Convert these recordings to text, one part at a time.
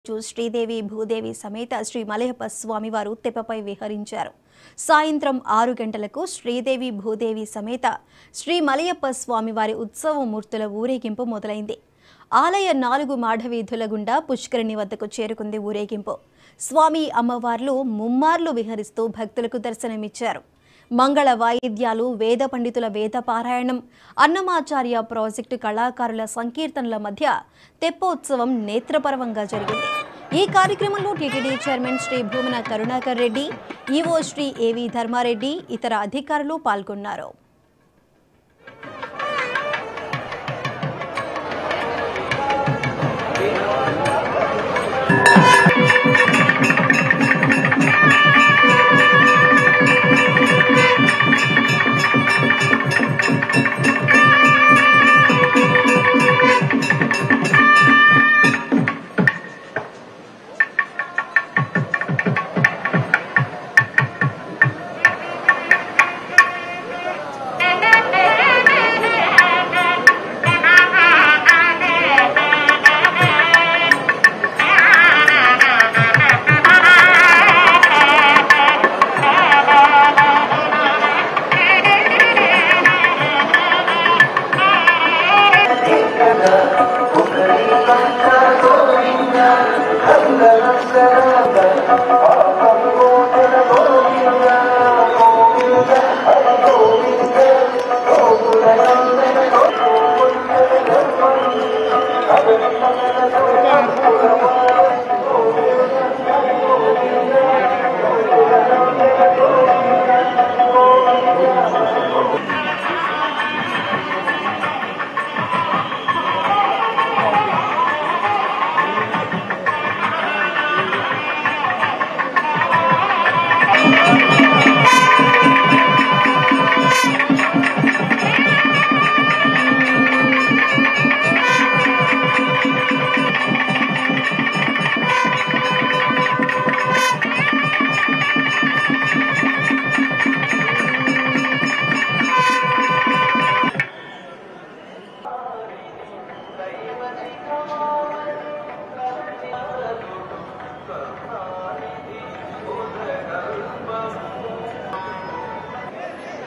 రోజు శ్రీదేవి భూదేవి సమేత శ్రీ మలయప్ప స్వామివారు తెప్పపై విహరించారు సాయంత్రం ఆరు గంటలకు శ్రీదేవి భూదేవి సమేత శ్రీ మలయప్ప స్వామివారి ఉత్సవమూర్తుల ఊరేగింపు మొదలైంది ఆలయ నాలుగు మాఢవీధుల గుండా పుష్కరిణి వద్దకు చేరుకుంది ఊరేగింపు స్వామి అమ్మవార్లు ముమ్మార్లు విహరిస్తూ భక్తులకు దర్శనమిచ్చారు మంగళ వాయిద్యాలు వేద పండితుల వేద పారాయణం అన్నమాచార్య ప్రాజెక్టు కళాకారుల సంకీర్తనల మధ్య తెప్పోత్సవం నేత్రపరవంగా జరిగింది ఈ కార్యక్రమంలో TTD chairman Sri Bhumana Karunakar Reddy EO Sri AV Dharma Reddy ఇతర అధికారులు పాల్గొన్నారు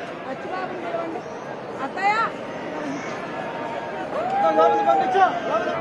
అత్తయ్య